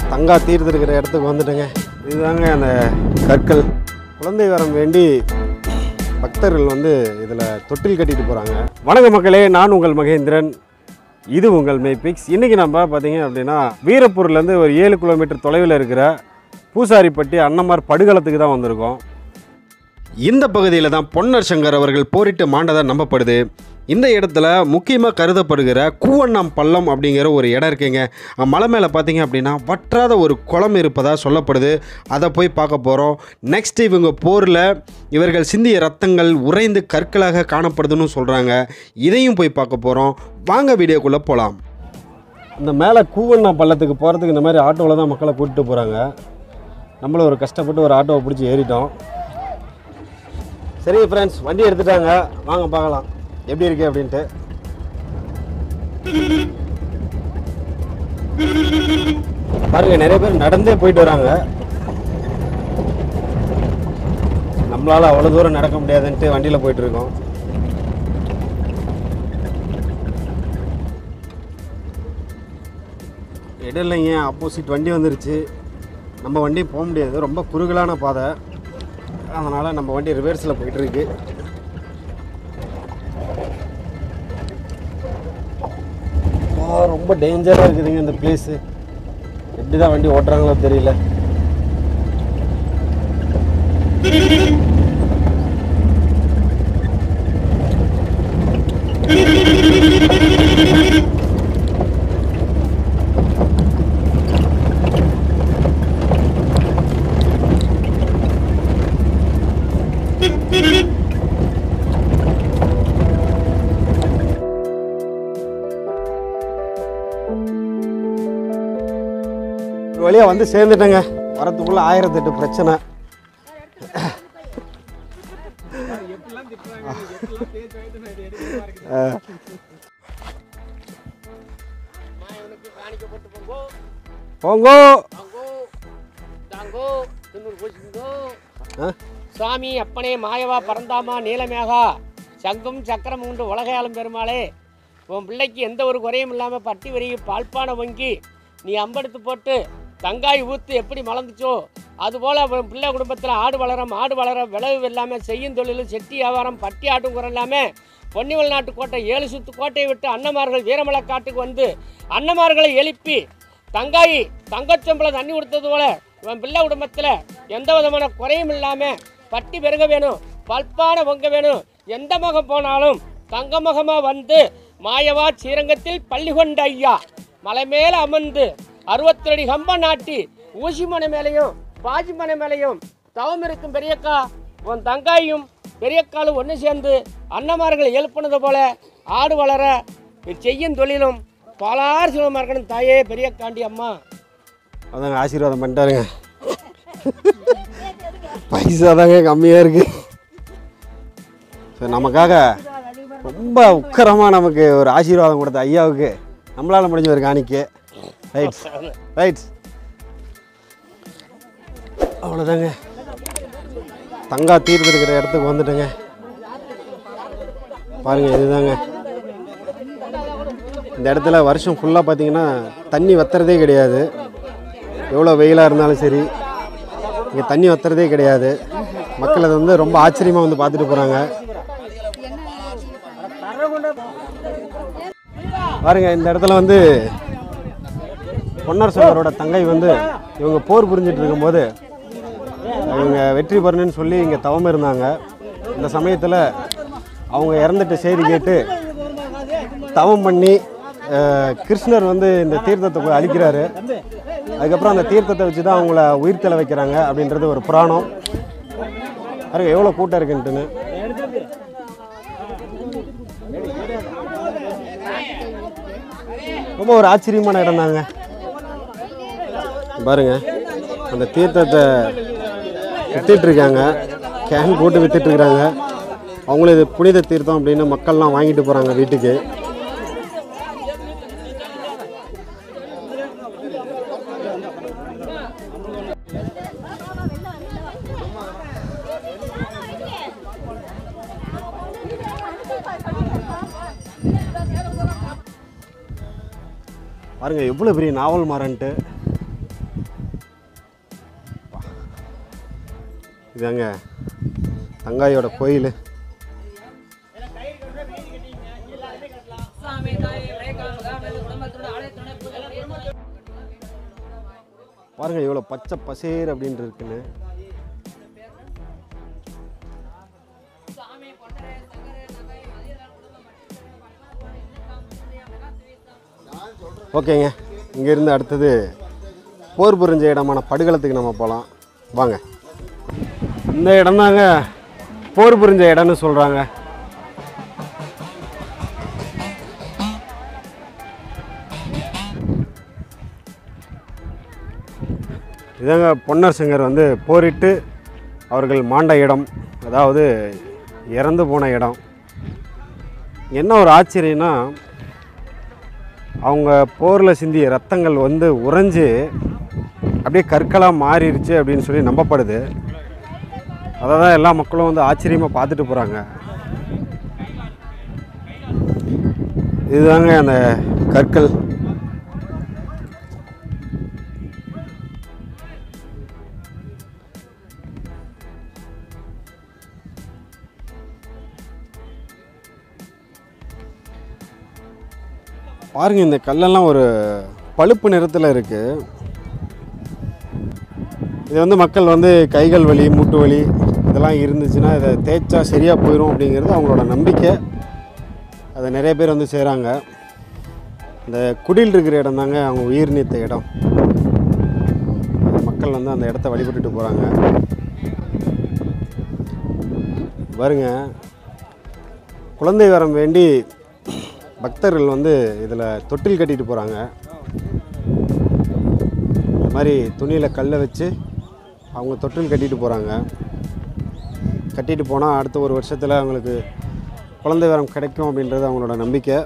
தங்கா தீர்த்து இருக்கிற இடத்துக்கு வந்துட்டேங்க இதுதாங்க அந்த கற்கள் குழந்தை வரம் வேண்டி பக்தர்கள் வந்து இதில் தொட்டில் கட்டிட்டு போகிறாங்க வணக்க மக்களே நான் உங்கள் மகேந்திரன் இது உங்கள் மெய்பிக்ஸ் இன்றைக்கி நம்ம பார்த்தீங்க அப்படின்னா வீரப்பூர்லேருந்து ஒரு ஏழு கிலோமீட்டர் தொலைவில் இருக்கிற பூசாரிப்பட்டி அன்னமார் படுகளத்துக்கு தான் வந்திருக்கோம் இந்த பகுதியில் தான் பொன்னர் சங்கர் அவர்கள் போரிட்டு மாண்டதாக நம்பப்படுது இந்த இடத்துல முக்கியமாக கருதப்படுகிற கூவண்ணாம் பள்ளம் அப்படிங்கிற ஒரு இடம் இருக்குங்க அஹ் மலை மேலே பார்த்தீங்க அப்படின்னா வற்றாத ஒரு குளம் இருப்பதாக சொல்லப்படுது அதை போய் பார்க்க போகிறோம் நெக்ஸ்ட் இவங்க போரில் இவர்கள் சிந்திய ரத்தங்கள் உறைந்து கற்களாக காணப்படுதுன்னு சொல்கிறாங்க இதையும் போய் பார்க்க போகிறோம் வாங்க வீடியோக்குள்ளே போகலாம் இந்த மேலே கூவண்ணாம் பள்ளத்துக்கு போகிறதுக்கு இந்த மாதிரி ஆட்டோவில் தான் மக்களை கூட்டிட்டு போகிறாங்க நம்மளும் ஒரு கஷ்டப்பட்டு ஒரு ஆட்டோவை பிடிச்சி ஏறிட்டோம் சரி ஃப்ரெண்ட்ஸ் வண்டி எடுத்துட்டாங்க வாங்க பார்க்கலாம் எப்படி இருக்கு அப்படின்ட்டு பாருங்க நிறைய பேர் நடந்தே போயிட்டு வராங்க நம்மளால அவ்வளோ தூரம் நடக்க முடியாதுன்ட்டு வண்டியில் போயிட்டு இருக்கோம் இடையிலைங்க ஆப்போசிட் வண்டி வந்துருச்சு நம்ம வண்டி போக முடியாது ரொம்ப குறுகலான பாதை அதனால் நம்ம வண்டி ரிவர்ஸில் போயிட்டுருக்கு ரொம்ப டேஞ்சராக இருக்குதுங்க இந்த பிளேஸு எப்படி தான் வண்டி ஓட்டுறாங்களோ தெரியல ஒரு வழியாக வந்து சேர்ந்துட்டேங்க வரத்துக்குள்ளே ஆயிரத்தெட்டு பிரச்சனை அஹ். போங்கோ தாங்கோ தின்னூறு பூசிங்கோ ஆ? சுவாமி அப்பனே மாயவா பரந்தாமா நீலமேகா சங்கும் சக்கரம் உண்டு உலகையாளும் பெருமாளே உன் பிள்ளைக்கு எந்த ஒரு குறையும் இல்லாமல் பட்டி வரிகை பால்பானை வங்கி நீ அம்பெடுத்து போட்டு தங்காய் ஊத்து எப்படி மலர்ந்துச்சோ அதுபோல் உன் பிள்ளை குடும்பத்தில் ஆடு வளர மாடு வளர விளைவு இல்லாமல் செய்யும் தொழில் செட்டி வியாபாரம் பட்டி ஆட்டும் குறை இல்லாமல் பொன்னிவல் நாட்டு கோட்டை ஏழு சுத்து கோட்டையை விட்டு அன்னமார்கள் வீரமலை காட்டுக்கு வந்து அன்னமார்களை எழுப்பி தங்காயி தங்கச்சம்பளம் தண்ணி கொடுத்தது போல உன் பிள்ளை குடும்பத்தில் எந்த விதமான குறையும் இல்லாமல் பட்டி பெருக வேணும் பல்பான பொங்க வேணும் எந்த முகம் போனாலும் தங்க முகமாக வந்து மாயவா ஸ்ரீரங்கத்தில் பள்ளி கொண்ட ஐயா மலை மேலே அமர்ந்து அறுபத்தி அடி கம்ப நாட்டி ஊசி மனை மேலேயும் பாஜி மனை மேலேயும் தவம் இருக்கும் பெரியக்கா உன் தங்காயும் பெரியக்காலும் ஒன்று சேர்ந்து அன்னமார்களை எழுப்புனது போல ஆடு வளர செய்யும் தொழிலும் பலார் சிவமாக இருக்கணும் தாயே பெரியக்காண்டி அம்மா அதாங்க ஆசீர்வாதம் பண்ணிட்டாருங்க பைசா தாங்க கம்மியாக இருக்கு ஸோ நமக்காக ரொம்ப உக்கரமாக நமக்கு ஒரு ஆசீர்வாதம் கொடுத்த ஐயாவுக்கு நம்மளால் முடிஞ்ச ஒரு காணிக்கை ரைட் ரைட் அவ்வளோதாங்க தங்கா தீர்த்து இருக்கிற இடத்துக்கு வந்துட்டேங்க பாருங்க இதுதாங்க இந்த இடத்துல வருஷம் ஃபுல்லாக பார்த்தீங்கன்னா தண்ணி வத்துறதே கிடையாது எவ்வளோ வெயிலாக இருந்தாலும் சரி இங்கே தண்ணி வத்துறதே கிடையாது மக்கள் அதை வந்து ரொம்ப ஆச்சரியமாக வந்து பார்த்துட்டு போகிறாங்க பாருங்க இந்த இடத்துல வந்து பொன்னர் சோழரோட தங்கை வந்து இவங்க போர் புரிஞ்சிட்டு இருக்கும்போது இவங்க வெற்றி பெறணும்னு சொல்லி இங்கே தவம் இருந்தாங்க இந்த சமயத்தில் அவங்க இறந்துட்டு செய்தி கேட்டு தவம் பண்ணி அஹ், கிருஷ்ணர் வந்து இந்த தீர்த்தத்தை போய் அழிக்கிறாரு அதுக்கப்புறம் அந்த தீர்த்தத்தை வச்சு தான் அவங்கள உயிர்த்தலை வைக்கிறாங்க அப்படின்றது ஒரு புராணம் பாருங்க எவ்வளோ கூட்டம் இருக்குன்ட்டுன்னு ரொம்ப ஒரு ஆச்சரியமான இடம் தாங்க பாருங்க அந்த தீர்த்தத்தை வித்துட்டு இருக்காங்க கேன் போட்டு வித்துட்டு இருக்காங்க அவங்களும் இது புனித தீர்த்தம் அப்படின்னு மக்கள்லாம் வாங்கிட்டு போகிறாங்க வீட்டுக்கு பாருங்க எவ்வளோ பெரிய நாவல் மரன்ட்டு இதாங்க தங்காயோட கோயில் சாமி தாயே விளைக்காம குடும்பத்தோட ஆலயத்தோட பூஜை பாருங்க எவ்வளோ பச்சை பசேர் அப்படின்ட்டு இருக்குன்னு சாமி பொன்னரே சங்கரே நகை மதியலால் குடும்பம் ஓகேங்க இங்கேருந்து அடுத்தது போர் புரிஞ்ச இடமான படுகளத்துக்கு நம்ம போகலாம் வாங்க இந்த இடம் தாங்க போர் புரிஞ்ச இடம்னு சொல்கிறாங்க இதாங்க பொன்னர் சிங்கர் வந்து போரிட்டு அவர்கள் மாண்ட இடம் அதாவது இறந்து போன இடம் என்ன ஒரு ஆச்சரியம்னா அவங்க போரில் சிந்திய ரத்தங்கள் வந்து உறைஞ்சு அப்படியே கற்களாக மாறிடுச்சு அப்படின்னு சொல்லி நம்பப்படுது அதை தான் எல்லா மக்களும் வந்து ஆச்சரியமாக பார்த்துட்டு போகிறாங்க இதுதாங்க அந்த கற்கள் பாருங்க இந்த கல்லெல்லாம் ஒரு பழுப்பு நிறத்தில் இருக்குது இது வந்து மக்கள் வந்து கைகள் வலி மூட்டு வலி இதெல்லாம் இருந்துச்சுன்னா இதை தேய்ச்சா சரியாக போயிடும் அப்படிங்கிறது அவங்களோட நம்பிக்கை அதை நிறைய பேர் வந்து செய்கிறாங்க இந்த குடில் இருக்கிற இடம் தாங்க அவங்க உயிர் நீத்த இடம் மக்கள் வந்து அந்த இடத்த வழிபட்டுட்டு போகிறாங்க பாருங்க குழந்தை வரம் வேண்டி பக்தர்கள் வந்து இதில் தொட்டில் கட்டிட்டு போகிறாங்க இந்த மாதிரி துணியில் கல்லை வச்சு அவங்க தொட்டில் கட்டிட்டு போகிறாங்க கட்டிட்டு போனால் அடுத்த ஒரு வருஷத்தில் அவங்களுக்கு குழந்தை வரம் கிடைக்கும் அப்படின்றது அவங்களோட நம்பிக்கை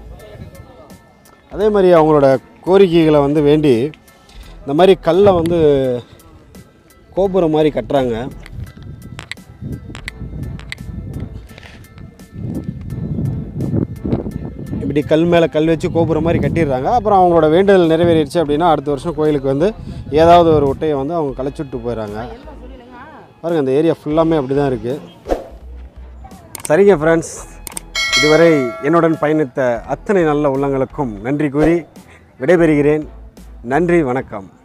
அதே மாதிரி அவங்களோட கோரிக்கைகளை வந்து வேண்டி இந்த மாதிரி கல்லை வந்து கோபுரம் மாதிரி கட்டுறாங்க இப்படி கல் மேலே கல் வச்சு கோபுரம் மாதிரி கட்டிடுறாங்க அப்புறம் அவங்களோட வேண்டுதல் நிறைவேறிடுச்சு அப்படின்னா அடுத்த வருஷம் கோயிலுக்கு வந்து ஏதாவது ஒரு ஒட்டையை வந்து அவங்க களைச்சுட்டு போயிடுறாங்க பாருங்கள் அந்த ஏரியா ஃபுல்லாமே அப்படி தான் இருக்குது சரிங்க ஃப்ரெண்ட்ஸ் இதுவரை என்னுடன் பயணித்த அத்தனை நல்ல உள்ளங்களுக்கும் நன்றி கூறி விடைபெறுகிறேன் நன்றி வணக்கம்